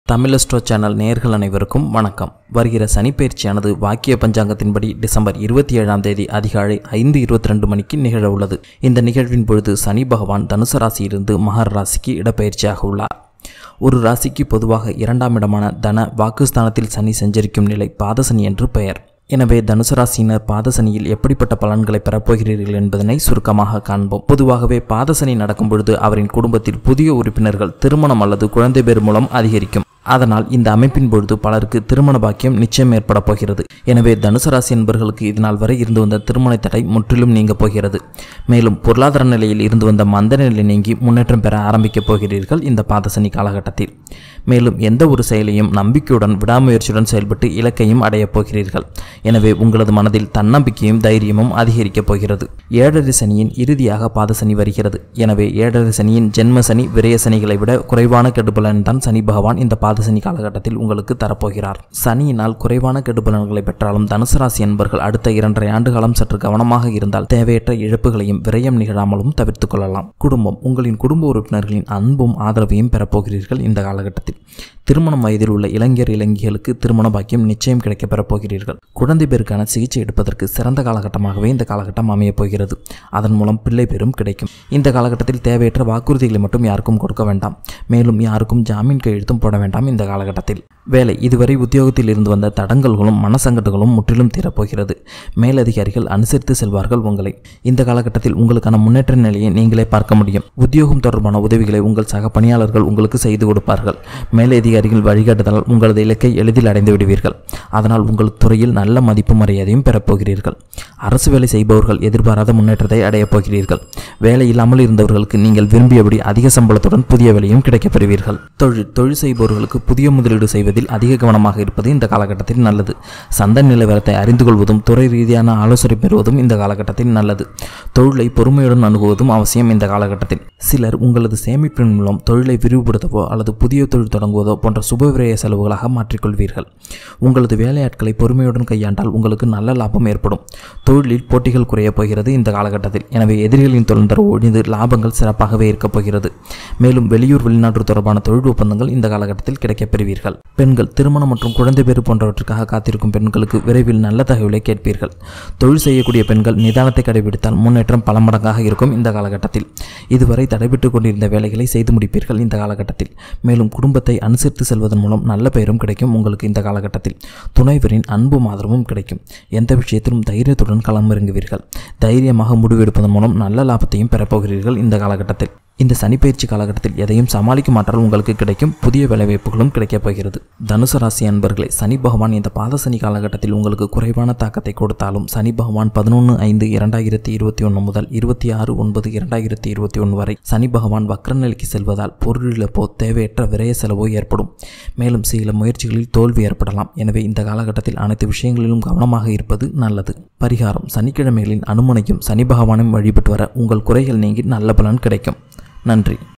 தமிழஸ்ட்ரோ channel நேயர்கள் அனைவருக்கும் வணக்கம் வருகிற சனிப்பெயர்ச்சியானது வாக்கிய பஞ்சாங்கத்தின்படி டிசம்பர் இருபத்தி ஏழாம் தேதி அதிகாலை ஐந்து இருபத்தி ரெண்டு மணிக்கு நிகழ உள்ளது இந்த நிகழ்வின் பொழுது சனி பகவான் தனுசு ராசியிலிருந்து மகர ராசிக்கு இடப்பெயர்ச்சியாக உள்ளார் ஒரு ராசிக்கு பொதுவாக இரண்டாம் இடமான தன வாக்குஸ்தானத்தில் சனி சஞ்சரிக்கும் நிலை பாதசனி என்று பெயர் எனவே தனுசு ராசியினர் பாதசனியில் எப்படிப்பட்ட பலன்களை பெறப்போகிறீர்கள் என்பதனை சுருக்கமாக காண்போம் பொதுவாகவே பாதசனி நடக்கும் பொழுது அவரின் குடும்பத்தில் புதிய உறுப்பினர்கள் திருமணம் அல்லது குழந்தை பேர் மூலம் அதிகரிக்கும் அதனால் இந்த அமைப்பின் பொழுது பலருக்கு திருமண பாக்கியம் நிச்சயம் ஏற்பட போகிறது எனவே தனுசு ராசி என்பவர்களுக்கு இதனால் வரை இருந்து வந்த திருமண தடை முற்றிலும் நீங்க போகிறது மேலும் பொருளாதார நிலையில் இருந்து வந்த மந்த நிலை நீங்கி முன்னேற்றம் பெற ஆரம்பிக்கப் போகிறீர்கள் இந்த பாதசனி காலகட்டத்தில் மேலும் எந்த ஒரு செயலையும் நம்பிக்கையுடன் விடாமுயற்சியுடன் செயல்பட்டு இலக்கையும் அடையப் போகிறீர்கள் எனவே உங்களது மனதில் தன்னம்பிக்கையும் தைரியமும் அதிகரிக்கப் போகிறது ஏழரை சனியின் இறுதியாக பாதசனி வருகிறது எனவே ஏழரை சனியின் ஜென்ம சனி விரய சனிகளை விட குறைவான கெடுபலன் தான் சனி பகவான் இந்த பாதசனி காலகட்டத்தில் உங்களுக்கு தரப்போகிறார் சனியினால் குறைவான கெடுபலன்களை பெற்றாலும் தனுசு ராசி என்பவர்கள் அடுத்த இரண்டரை ஆண்டு காலம் சற்று கவனமாக இருந்தால் தேவையற்ற இழப்புகளையும் விரயம் நிகழாமலும் தவிர்த்துக் கொள்ளலாம் குடும்பம் உங்களின் குடும்ப உறுப்பினர்களின் அன்பும் ஆதரவையும் பெறப்போகிறீர்கள் இந்த காலகட்டத்தில் திருமணம் வயதில் உள்ள இளைஞர் இளைஞர்களுக்கு திருமண பாக்கியம் நிச்சயம் கிடைக்கப் பெறப் போகிறீர்கள் குழந்தை பேருக்கான சிகிச்சை எடுப்பதற்கு சிறந்த காலகட்டமாகவே இந்த காலகட்டம் அமையப் போகிறது அதன் மூலம் பிள்ளை பேரும் கிடைக்கும் இந்த காலகட்டத்தில் தேவையற்ற வாக்குறுதிகளை மட்டும் யாருக்கும் கொடுக்க வேண்டாம் மேலும் யாருக்கும் ஜாமீன் கையெழுத்தும் போட வேண்டாம் இந்த காலகட்டத்தில் வேலை இதுவரை உத்தியோகத்தில் இருந்து வந்த தடங்கல்களும் மனசங்கட்டுகளும் முற்றிலும் தீரப்போகிறது மேலதிகாரிகள் அனுசரித்து செல்வார்கள் உங்களை இந்த காலகட்டத்தில் உங்களுக்கான முன்னேற்ற நிலையை நீங்களே பார்க்க முடியும் உத்தியோகம் தொடர்பான உதவிகளை உங்கள் சக பணியாளர்கள் உங்களுக்கு செய்து கொடுப்பார்கள் மேலதிகாரிகள் வழிகாட்டுதலால் உங்களது இலக்கை எளிதில் அடைந்து விடுவீர்கள் அதனால் உங்கள் துறையில் நல்ல மதிப்பு மரியாதையும் பெறப்போகிறீர்கள் அரசு வேலை செய்பவர்கள் எதிர்பாராத முன்னேற்றத்தை அடையப் போகிறீர்கள் வேலை இல்லாமல் இருந்தவர்களுக்கு நீங்கள் விரும்பியபடி அதிக சம்பளத்துடன் புதிய வேலையும் கிடைக்கப் பெறுவீர்கள் தொழில் தொழில் செய்பவர்களுக்கு புதிய முதலீடு செய்வதில் அதிக கவனமாக இருப்பது இந்த காலகட்டத்தில் நல்லது சந்தை நிலவரத்தை அறிந்து கொள்வதும் துறை ரீதியான ஆலோசனை பெறுவதும் இந்த காலகட்டத்தில் நல்லது தொழிலை பொறுமையுடன் அணுகுவதும் அவசியம் இந்த காலகட்டத்தில் சிலர் உங்களது சேமிப்பின் மூலம் தொழிலை விரிவுபடுத்தவோ அல்லது புதிய தொழில் தொடங்குவதோ போன்ற சுபவிரய செலவுகளாக மாற்றிக்கொள்வீர்கள் உங்களது வேலையாட்களை பொறுமையுடன் கையாண்டால் உங்களுக்கு நல்ல லாபம் ஏற்படும் தொழிலில் போட்டிகள் குறையப் போகிறது இந்த காலகட்டத்தில் எனவே எதிரிகளின் தொழில்தர ஒழிந்து லாபங்கள் சிறப்பாகவே இருக்கப் போகிறது மேலும் வெளியூர் வெளிநாட்டு தொடர்பான தொழில் ஒப்பந்தங்கள் இந்த காலகட்டத்தில் கிடைக்கப் பெறுவீர்கள் பெண்கள் திருமணம் மற்றும் குழந்தை பேறு போன்றவற்றுக்காக காத்திருக்கும் பெண்களுக்கு விரைவில் நல்ல தகவலை கேட்பீர்கள் தொழில் செய்யக்கூடிய பெண்கள் நிதானத்தை கடைபிடித்தால் முன்னேற்றம் பல மடங்காக இருக்கும் இந்த காலகட்டத்தில் இதுவரை தடைபட்டு கொண்டிருந்த வேலைகளை செய்து முடிப்பீர்கள் இந்த காலகட்டத்தில் மேலும் குடும்பத்தை அனுசரித்து செல்வதன் மூலம் நல்ல பெயரும் கிடைக்கும் உங்களுக்கு இந்த காலகட்டத்தில் துணைவரின் அன்பும் ஆதரவும் கிடைக்கும் எந்த விஷயத்திலும் தைரியத்துடன் களமிறங்குவீர்கள் தைரியமாக முடிவெடுப்பதன் மூலம் நல்ல லாபத்தையும் பெறப்போகிறீர்கள் இந்த காலகட்டத்தில் இந்த சனிப்பயிற்சி காலகட்டத்தில் எதையும் சமாளிக்கும் ஆற்றல் உங்களுக்கு கிடைக்கும் புதிய வேலைவாய்ப்புகளும் கிடைக்கப் போகிறது தனுசு ராசி அன்பர்களே சனி பகவான் இந்த பாத சனி காலகட்டத்தில் உங்களுக்கு குறைவான தாக்கத்தை கொடுத்தாலும் சனி பகவான் பதினொன்று ஐந்து இரண்டாயிரத்தி இருபத்தி ஒன்று முதல் இருபத்தி ஆறு ஒன்பது இரண்டாயிரத்தி இருபத்தி ஒன்று வரை சனி பகவான் வக்ர நிலைக்கு செல்வதால் பொருளிழப்போ தேவையற்ற விரய செலவோ ஏற்படும் மேலும் சில முயற்சிகளில் தோல்வி ஏற்படலாம் எனவே இந்த காலகட்டத்தில் அனைத்து விஷயங்களிலும் கவனமாக இருப்பது நல்லது பரிகாரம் சனிக்கிழமைகளின் அனுமனையும் சனி பகவானையும் வழிபட்டு வர உங்கள் குறைகள் நீங்கி நல்ல பலன் கிடைக்கும் நன்றி